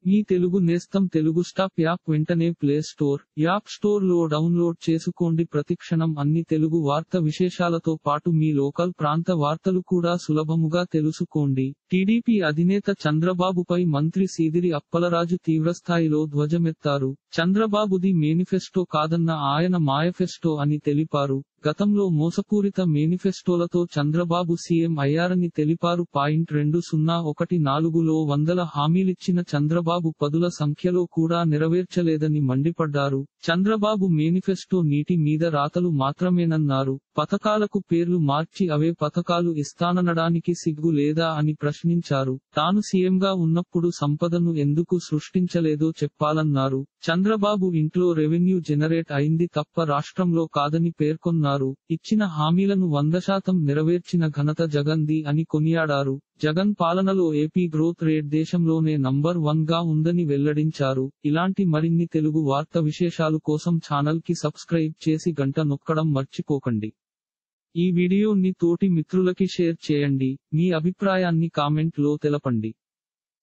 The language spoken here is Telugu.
మీ తెలుగు నేస్తం తెలుగు స్టాప్ యాప్ వెంటనే ప్లే స్టోర్ యాప్ స్టోర్ లో డౌన్లోడ్ చేసుకోండి ప్రతిక్షణం అన్ని తెలుగు వార్త విశేషాలతో పాటు మీ లోకల్ ప్రాంత వార్తలు కూడా సులభముగా తెలుసుకోండి టీడీపీ అధినేత చంద్రబాబుపై మంత్రి సీదిరి అప్పలరాజు తీవ్రస్థాయిలో ధ్వజమెత్తారు చంద్రబాబుది మేనిఫెస్టో కాదన్న ఆయన మాయఫెస్టో అని తెలిపారు గతంలో మోసపూరిత మేనిఫెస్టోలతో చంద్రబాబు సీఎం అయ్యారని తెలిపారు పాయింట్ రెండు సున్నా ఒకటి నాలుగులో వందల హామీలిచ్చిన చంద్రబాబు పదుల సంఖ్యలో కూడా నెరవేర్చలేదని మండిపడ్డారు చంద్రబాబు మేనిఫెస్టో నీటి మీద రాతలు మాత్రమేనన్నారు పథకాలకు పేర్లు మార్చి అవే పథకాలు ఇస్తాననడానికి సిగ్గు లేదా అని ప్రశ్నించారు తాను సీఎంగా ఉన్నప్పుడు సంపదను ఎందుకు సృష్టించలేదో చెప్పాలన్నారు చంద్రబాబు ఇంట్లో రెవెన్యూ జనరేట్ అయింది తప్ప రాష్ట్రంలో కాదని పేర్కొన్నారు ఇచ్చిన హామీలను వంద శాతం నెరవేర్చిన ఘనత జగన్ది అని కొనియాడారు జగన్ పాలనలో ఏపీ గ్రోత్ రేట్ దేశంలోనే నంబర్ వన్ గా ఉందని వెల్లడించారు ఇలాంటి మరిన్ని తెలుగు వార్త విశేషాలు కోసం ఛానల్ కి సబ్స్క్రైబ్ చేసి గంట నొక్కడం మర్చిపోకండి ఈ వీడియోని తోటి మిత్రులకి షేర్ చేయండి మీ అభిప్రాయాన్ని కామెంట్ లో తెలపండి